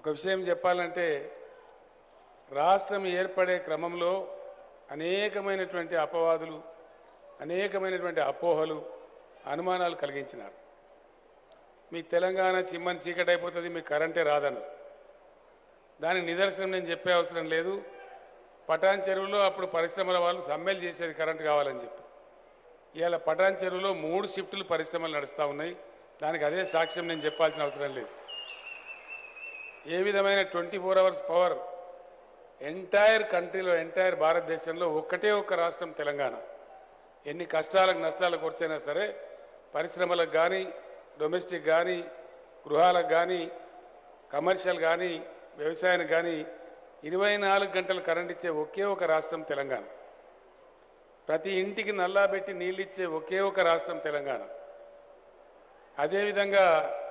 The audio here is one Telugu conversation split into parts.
ఒక విషయం చెప్పాలంటే రాష్ట్రం ఏర్పడే క్రమంలో అనేకమైనటువంటి అపవాదులు అనేకమైనటువంటి అపోహలు అనుమానాలు కలిగించినారు మీ తెలంగాణ చిమ్మని చీకటి అయిపోతుంది మీ కరెంటే రాదన్నారు దానికి నిదర్శనం నేను చెప్పే అవసరం లేదు పటాన్ చెరువులో అప్పుడు పరిశ్రమల వాళ్ళు సమ్మెలు చేసేది కరెంట్ కావాలని చెప్పి ఇవాళ పటాన్ చెరువులో మూడు షిఫ్టులు పరిశ్రమలు నడుస్తూ ఉన్నాయి దానికి అదే సాక్ష్యం నేను చెప్పాల్సిన అవసరం లేదు ఏ విధమైన twenty four hours power entire కంట్రీలో ఎంటైర్ భారతదేశంలో ఒక్కటే ఒక్క రాష్ట్రం తెలంగాణ ఎన్ని కష్టాలకు నష్టాలకు వచ్చైనా సరే పరిశ్రమలకు కానీ డొమెస్టిక్ కానీ గృహాలకు కానీ కమర్షియల్ కానీ వ్యవసాయానికి కానీ ఇరవై నాలుగు గంటలు కరెంట్ ఇచ్చే ఒకే ఒక రాష్ట్రం తెలంగాణ ప్రతి ఇంటికి నల్లా పెట్టి నీళ్ళు ఇచ్చే ఒకే ఒక రాష్ట్రం తెలంగాణ అదేవిధంగా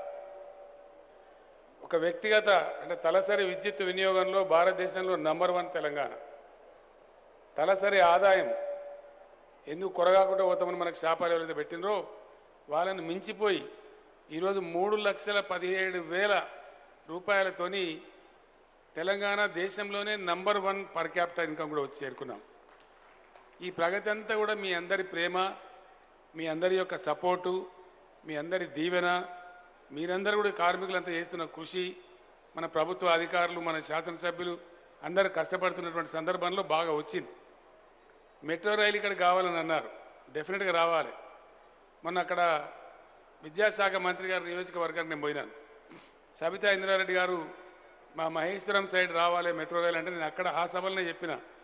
ఒక వ్యక్తిగత అంటే తలసరి విద్యుత్ వినియోగంలో భారతదేశంలో నంబర్ వన్ తెలంగాణ తలసరి ఆదాయం ఎందుకు కొరగాకుండా పోతామని మనకు శాపాలు ఎవరైతే పెట్టినరో వాళ్ళని మించిపోయి ఈరోజు మూడు లక్షల పదిహేడు వేల రూపాయలతోని తెలంగాణ దేశంలోనే number one per capital income కూడా వచ్చి చేరుకున్నాం ఈ ప్రగతి అంతా కూడా మీ అందరి ప్రేమ మీ అందరి యొక్క సపోర్టు మీ అందరి దీవెన మీరందరూ కూడా కార్మికులంతా చేస్తున్న కృషి మన ప్రభుత్వ అధికారులు మన శాసనసభ్యులు అందరూ కష్టపడుతున్నటువంటి సందర్భంలో బాగా వచ్చింది మెట్రో రైలు ఇక్కడ కావాలని అన్నారు డెఫినెట్గా రావాలి మొన్న అక్కడ విద్యాశాఖ మంత్రి గారి నియోజకవర్గానికి నేను పోయినాను సబితా ఇంద్రారెడ్డి గారు మా మహేశ్వరం సైడ్ రావాలి మెట్రో రైలు అంటే నేను అక్కడ ఆ సభలనే చెప్పిన